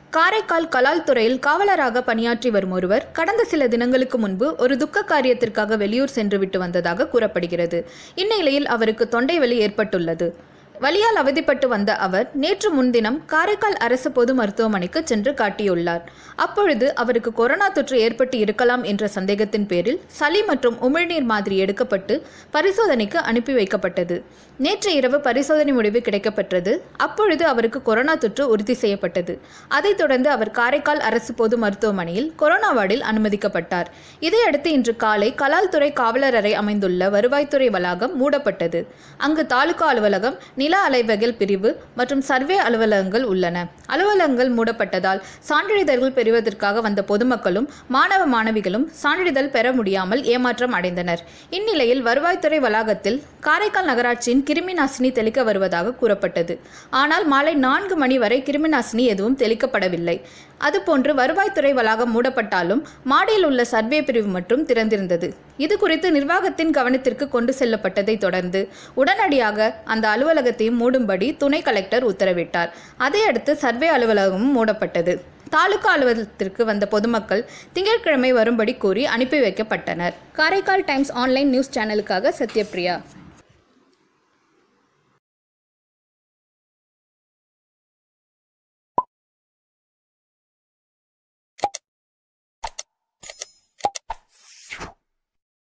காரைக்கால் கலால் துறையில் காவலராக பணியாற்றி வரும் ஒருவர் கடந்த சில தினங்களுக்கு முன்பு ஒரு துக்க காரியத்திற்காக வெளியூர் சென்றுவிட்டு வந்ததாக கூறப்படுகிறது இந்நிலையில் அவருக்கு தொண்டை வலி ஏற்பட்டுள்ளது வலியால் அவதிப்பட்டு வந்த அவர் நேற்று முன்தினம் காரைக்கால் அரசு பொது மருத்துவமனைக்கு சென்று காட்டியுள்ளார் அப்பொழுது அவருக்கு கொரோனா தொற்று ஏற்பட்டு இருக்கலாம் என்ற சந்தேகத்தின் பேரில் சளி மற்றும் உமிழ்நீர் மாதிரி எடுக்கப்பட்டு பரிசோதனைக்கு அனுப்பி வைக்கப்பட்டது நேற்று இரவு பரிசோதனை முடிவு கிடைக்கப்பெற்றது அப்பொழுது அவருக்கு கொரோனா தொற்று உறுதி செய்யப்பட்டது அதைத் தொடர்ந்து அவர் காரைக்கால் அரசு பொது மருத்துவமனையில் கொரோனா வார்டில் அனுமதிக்கப்பட்டார் இதையடுத்து இன்று காலை கலால் துறை காவலர் அறை அமைந்துள்ள வருவாய்த்துறை வளாகம் மூடப்பட்டது அங்கு தாலுகா அலுவலகம் நில அலைவகல் பிரிவு மற்றும் சர்வே அலுவலகங்கள் உள்ளன அலுவலகங்கள் மூடப்பட்டதால் சான்றிதழ்கள் பெறுவதற்காக வந்த பொதுமக்களும் மாணவ மாணவிகளும் சான்றிதழ் பெற முடியாமல் ஏமாற்றம் அடைந்தனர் இந்நிலையில் வருவாய்த்துறை வளாகத்தில் காரைக்கால் நகராட்சியின் கிருமி நாசினி தெளிக்க வருவதாக கூறப்பட்டது ஆனால் மாலை நான்கு மணி வரை கிருமி நாசினி எதுவும் தெளிக்கப்படவில்லை அதுபோன்று வருவாய்த்துறை வளாகம் மூடப்பட்டாலும் மாடியில் உள்ள சர்வே பிரிவு மட்டும் திறந்திருந்தது இது குறித்து நிர்வாகத்தின் கவனத்திற்கு கொண்டு செல்லப்பட்டதை தொடர்ந்து உடனடியாக அந்த அலுவலகத்தையும் மூடும்படி துணை கலெக்டர் உத்தரவிட்டார் அதையடுத்து சர்வே அலுவலகமும் மூடப்பட்டது தாலுகா அலுவலகத்திற்கு வந்த பொதுமக்கள் திங்கட்கிழமை வரும்படி கூறி அனுப்பி வைக்கப்பட்டனர் காரைக்கால் டைம்ஸ் ஆன்லைன் நியூஸ் சேனலுக்காக சத்யபிரியா